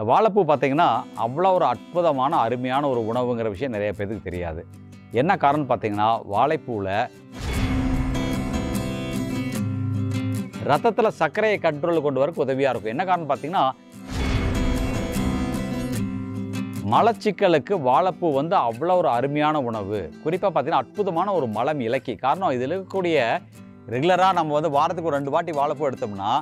இந்த வாழைப்பூ பார்த்தீங்கன்னா அவ்வளோ ஒரு அற்புதமான அருமையான ஒரு உணவுங்கிற விஷயம் நிறைய பேருக்கு தெரியாது என்ன காரணம் பார்த்தீங்கன்னா வாழைப்பூவில் ரத்தத்தில் சர்க்கரையை கண்ட்ரோல் கொண்டு வரக்கு உதவியாக இருக்கும் என்ன காரணம் பார்த்தீங்கன்னா மலச்சிக்கலுக்கு வாழைப்பூ வந்து அவ்வளோ ஒரு அருமையான உணவு குறிப்பாக பார்த்தீங்கன்னா அற்புதமான ஒரு மலம் இலக்கி காரணம் இதில் இருக்கக்கூடிய ரெகுலராக நம்ம வந்து வாரத்துக்கு ஒரு ரெண்டு வாட்டி வாழைப்பூ எடுத்தோம்னா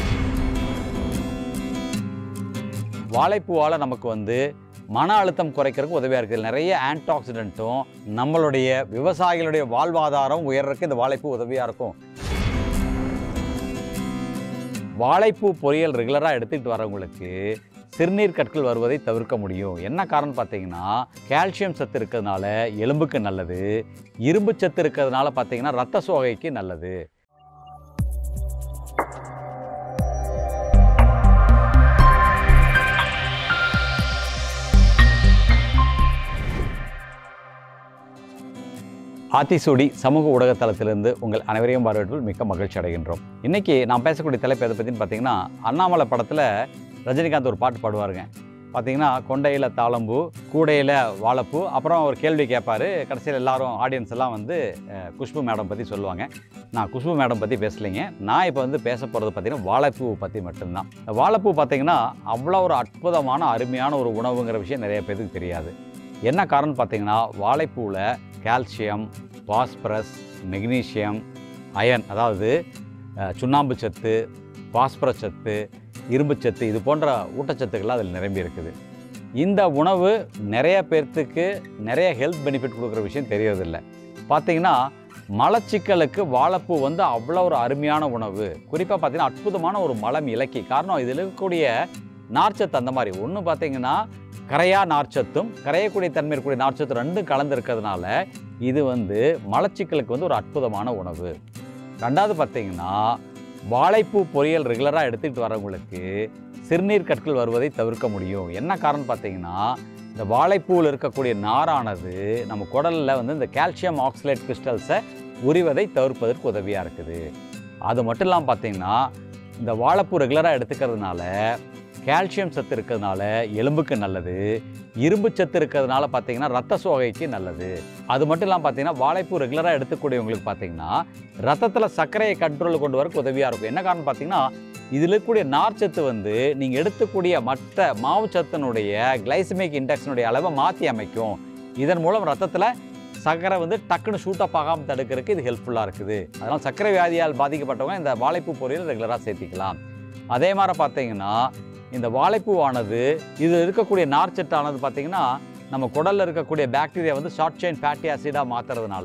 வாழைப்பூவால் நமக்கு வந்து மன அழுத்தம் குறைக்கிறதுக்கு உதவியாக இருக்குது நிறைய ஆன்டாக்சிடென்ட்டும் நம்மளுடைய விவசாயிகளுடைய வாழ்வாதாரம் உயர்றதுக்கு இந்த வாழைப்பூ உதவியாக இருக்கும் வாழைப்பூ பொரியல் ரெகுலராக எடுத்துக்கிட்டு வரவங்களுக்கு சிறுநீர் கற்கள் வருவதை தவிர்க்க முடியும் என்ன காரணம் பார்த்தீங்கன்னா கால்சியம் சத்து இருக்கிறதுனால எலும்புக்கு நல்லது இரும்பு சத்து இருக்கிறதுனால பார்த்தீங்கன்னா ரத்த சோகைக்கு நல்லது ஆத்திசூடி சமூக ஊடகத்தளத்திலிருந்து உங்கள் அனைவரையும் வரவேற்பில் மிக்க மகிழ்ச்சி அடைகின்றோம் இன்னைக்கு நான் பேசக்கூடிய தலைப்பு எதை பற்றின்னு பார்த்தீங்கன்னா அண்ணாமலை படத்தில் ரஜினிகாந்த் ஒரு பாட்டு பாடுவாருங்க பார்த்தீங்கன்னா கொண்டையில் தாளம்பூ கூடையில் வாழைப்பூ அப்புறம் ஒரு கேள்வி கேட்பாரு கடைசியில் எல்லாரும் ஆடியன்ஸ் எல்லாம் வந்து அஹ், குஷ்பு மேடம் பற்றி சொல்லுவாங்க நான் குஷ்பு மேடம் பற்றி பேசலைங்க நான் இப்போ வந்து பேச போகிறது பார்த்தீங்கன்னா வாழைப்பூ பற்றி மட்டும்தான் இந்த வாழைப்பூ பார்த்தீங்கன்னா அவ்வளோ ஒரு அற்புதமான அருமையான ஒரு உணவுங்கிற விஷயம் நிறைய பேருக்கு தெரியாது என்ன காரணம் பார்த்தீங்கன்னா வாழைப்பூவில் கால்சியம் பாஸ்பரஸ் மெக்னீசியம் அயன் அதாவது அஹ், சுண்ணாம்பு சத்து பாஸ்பரஸ் சத்து இரும்பு சத்து இது போன்ற ஊட்டச்சத்துக்கள்லாம் அதில் நிரம்பி இருக்குது இந்த உணவு நிறைய பேர்த்துக்கு நிறைய ஹெல்த் பெனிஃபிட் கொடுக்குற விஷயம் தெரியறதில்ல பார்த்தீங்கன்னா மலச்சிக்கலுக்கு வாழைப்பூ வந்து அவ்வளோ ஒரு அருமையான உணவு குறிப்பாக பார்த்தீங்கன்னா அற்புதமான ஒரு மலம் இலக்கி காரணம் இதில் இருக்கக்கூடிய நார்ச்சத்து அந்த மாதிரி ஒன்று பார்த்தீங்கன்னா கரையா நார்ச்சத்தும் கரையக்கூடிய தன்மை இருக்கக்கூடிய நார்ச்சத்து ரெண்டும் கலந்து இருக்கிறதுனால இது வந்து மலச்சிக்கலுக்கு வந்து ஒரு அற்புதமான உணவு ரெண்டாவது பார்த்தீங்கன்னா வாழைப்பூ பொரியல் ரெகுலராக எடுத்துக்கிட்டு வரவங்களுக்கு சிறுநீர் கற்கள் வருவதை தவிர்க்க முடியும் என்ன காரணம் பார்த்தீங்கன்னா இந்த வாழைப்பூவில் இருக்கக்கூடிய நாரானது நம்ம குடலில் வந்து இந்த கால்சியம் ஆக்சலேட் கிறிஸ்டல்ஸை உரிவதை தவிர்ப்பதற்கு உதவியாக இருக்குது அது மட்டும் இல்லாமல் பார்த்தீங்கன்னா இந்த வாழைப்பூ ரெகுலராக எடுத்துக்கிறதுனால கால்சியம் சத்து இருக்கிறதுனால எலும்புக்கு நல்லது இரும்பு சத்து இருக்கிறதுனால பார்த்தீங்கன்னா ரத்த சோகைக்கு நல்லது அது மட்டும் இல்லாமல் பார்த்தீங்கன்னா வாழைப்பூ ரெகுலராக எடுத்துக்கூடியவங்களுக்கு பார்த்தீங்கன்னா ரத்தத்தில் சர்க்கரையை கண்ட்ரோல் கொண்டு வரக்கு உதவியாக இருக்கும் என்ன காரணம் பார்த்தீங்கன்னா இதில் இருக்கக்கூடிய நார்ச்சத்து வந்து நீங்கள் எடுத்துக்கூடிய மற்ற மாவுச்சத்தினுடைய கிளைசமிக் இண்டெக்ஸினுடைய அளவை மாற்றி அமைக்கும் இதன் மூலம் ரத்தத்தில் சர்க்கரை வந்து டக்குன்னு ஷூட்டப் ஆகாமல் தடுக்கிறதுக்கு இது ஹெல்ப்ஃபுல்லாக இருக்குது அதனால் சர்க்கரை வியாதியால் பாதிக்கப்பட்டவங்க இந்த வாழைப்பூ பொரியல் ரெகுலராக சேர்த்திக்கலாம் அதே மாதிரி பார்த்தீங்கன்னா இந்த வாழைப்பூவானது இது இருக்கக்கூடிய நார்ச்சத்தானது பார்த்தீங்கன்னா நம்ம குடலில் இருக்கக்கூடிய பாக்டீரியா வந்து ஷார்ட் செயின் ஃபேட்டி ஆசிடாக மாற்றுறதுனால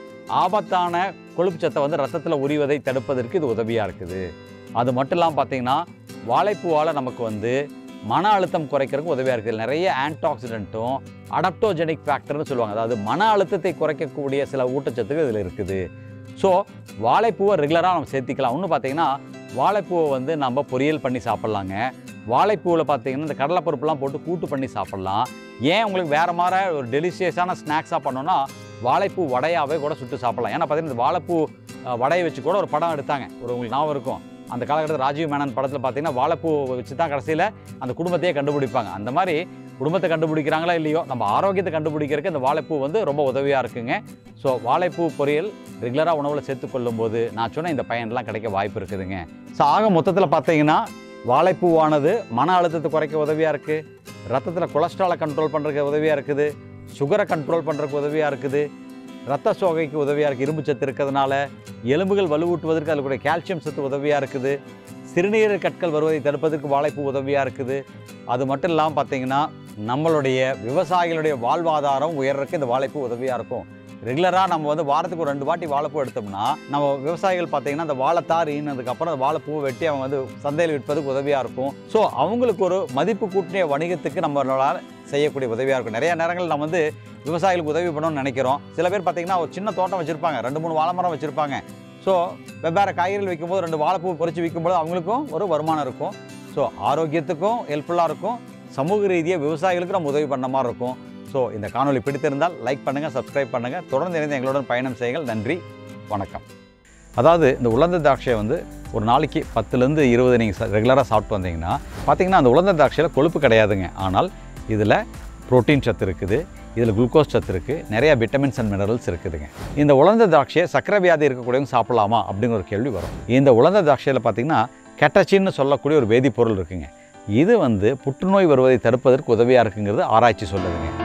ஆபத்தான கொழுப்பு சத்தை வந்து ரத்தத்தில் உரிவதை தடுப்பதற்கு இது உதவியாக இருக்குது அது மட்டும் இல்லாமல் பார்த்தீங்கன்னா வாழைப்பூவால் நமக்கு வந்து மன அழுத்தம் குறைக்கிறதுக்கு உதவியாக இருக்குது நிறைய ஆன்டாக்சிடென்ட்டும் அடப்டோஜெனிக் ஃபேக்டர்னு சொல்லுவாங்க அதாவது மன அழுத்தத்தை குறைக்கக்கூடிய சில ஊட்டச்சத்துக்கள் இதில் இருக்குது ஸோ வாழைப்பூவை ரெகுலராக நம்ம சேர்த்திக்கலாம் இன்னும் பார்த்தீங்கன்னா வாழைப்பூவை வந்து நம்ம பொரியல் பண்ணி சாப்பிட்லாங்க வாழைப்பூவில் பார்த்தீங்கன்னா இந்த கடலைப்பருப்புலாம் போட்டு கூட்டு பண்ணி சாப்பிட்லாம் ஏன் உங்களுக்கு வேறு மாதிரி ஒரு டெலிஷியஸான ஸ்நாக்ஸாக பண்ணோன்னா வாழைப்பூ வடையாவே கூட சுட்டு சாப்பிடலாம் ஏன்னா பார்த்தீங்கன்னா இந்த வாழைப்பூ அஹ், வடையை வச்சு கூட ஒரு படம் எடுத்தாங்க ஒரு உங்களுக்கு ஞாபகம் இருக்கும் அந்த காலகட்டத்தில் ராஜீவ் மேனன் படத்தில் பார்த்தீங்கன்னா வாழைப்பூ வச்சு தான் கடைசியில் அந்த குடும்பத்தையே கண்டுபிடிப்பாங்க அந்த மாதிரி குடும்பத்தை கண்டுபிடிக்கிறாங்களா இல்லையோ நம்ம ஆரோக்கியத்தை கண்டுபிடிக்கிறதுக்கு இந்த வாழைப்பூ வந்து ரொம்ப உதவியாக இருக்குங்க ஸோ வாழைப்பூ பொரியல் ரெகுலராக உணவில் சேர்த்துக்கொள்ளும் போது நான் சொன்ன இந்த பயன்லாம் கிடைக்க வாய்ப்பு இருக்குதுங்க ஸோ ஆக மொத்தத்தில் பார்த்தீங்கன்னா வாழைப்பூவானது மன அழுத்தத்தை குறைக்க உதவியாக இருக்குது ரத்தத்தில் கொலஸ்ட்ராலை கண்ட்ரோல் பண்ணுறதுக்கு உதவியாக இருக்குது சுகரை கண்ட்ரோல் பண்ணுறதுக்கு உதவியாக இருக்குது ரத்த சோகைக்கு உதவியாக இருக்குது இரும்பு சத்து இருக்கிறதுனால எலும்புகள் வலுவூட்டுவதற்கு அதில் கூட கால்சியம் சத்து உதவியாக இருக்குது சிறுநீரக கற்கள் வருவதை தடுப்பதற்கு வாழைப்பூ உதவியாக இருக்குது அது மட்டும் இல்லாமல் பார்த்தீங்கன்னா நம்மளுடைய விவசாயிகளுடைய வாழ்வாதாரம் உயர்றதுக்கு இந்த வாழைப்பூ உதவியாக இருக்கும் ரெகுலராக நம்ம வந்து வாரத்துக்கு ஒரு ரெண்டு வாட்டி வாழைப்பூ எடுத்தோம்னா நம்ம விவசாயிகள் பார்த்தீங்கன்னா அந்த வாழைத்தார் ஈனதுக்கப்புறம் அந்த வாழைப்பூவை வெட்டி அவங்க வந்து சந்தையில் விற்பதுக்கு உதவியாக இருக்கும் ஸோ அவங்களுக்கு ஒரு மதிப்பு கூட்டிய வணிகத்துக்கு நம்மளால் செய்யக்கூடிய உதவியாக இருக்கும் நிறைய நேரங்கள் நம்ம வந்து விவசாயிகளுக்கு உதவி பண்ணணும்னு நினைக்கிறோம் சில பேர் பார்த்தீங்கன்னா ஒரு சின்ன தோட்டம் வச்சுருப்பாங்க ரெண்டு மூணு வாழை மரம் வச்சுருப்பாங்க ஸோ வெவ்வேறு காய்கறிகள் விற்கும்போது ரெண்டு வாழைப்பூ பொறிச்சு விற்கும்போது அவங்களுக்கும் ஒரு வருமானம் இருக்கும் ஸோ ஆரோக்கியத்துக்கும் ஹெல்ப்ஃபுல்லாக இருக்கும் சமூக ரீதியாக விவசாயிகளுக்கு நம்ம உதவி பண்ண மாதிரி இருக்கும் ஸோ இந்த காணொளி பிடித்திருந்தால் லைக் பண்ணுங்கள் சப்ஸ்கிரைப் பண்ணுங்கள் தொடர்ந்து இணைந்து எங்களுடன் பயணம் செய்யுங்கள் நன்றி வணக்கம் அதாவது இந்த உலர்ந்த திராட்சையை வந்து ஒரு நாளைக்கு பத்துலேருந்து இருபது நீங்கள் ரெகுலராக சாப்பிட்டு வந்தீங்கன்னா பார்த்தீங்கன்னா அந்த உலர்ந்த திராட்சையில் கொழுப்பு கிடையாதுங்க ஆனால் இதில் புரோட்டீன் சத்து இருக்குது இதில் குளுக்கோஸ் சத்து இருக்குது நிறைய விட்டமின்ஸ் அண்ட் மினரல்ஸ் இருக்குதுங்க இந்த உலர்ந்த திராட்சையை சக்கரை வியாதி இருக்கக்கூடியவங்க சாப்பிடலாமா அப்படிங்கிற ஒரு கேள்வி வரும் இந்த உலர்ந்த திராட்சையில் பார்த்தீங்கன்னா கெட்டச்சின்னு சொல்லக்கூடிய ஒரு வேதிப்பொருள் இருக்குங்க இது வந்து புற்றுநோய் வருவதை தடுப்பதற்கு உதவியாக இருக்குங்கிறது ஆராய்ச்சி சொல்லுதுங்க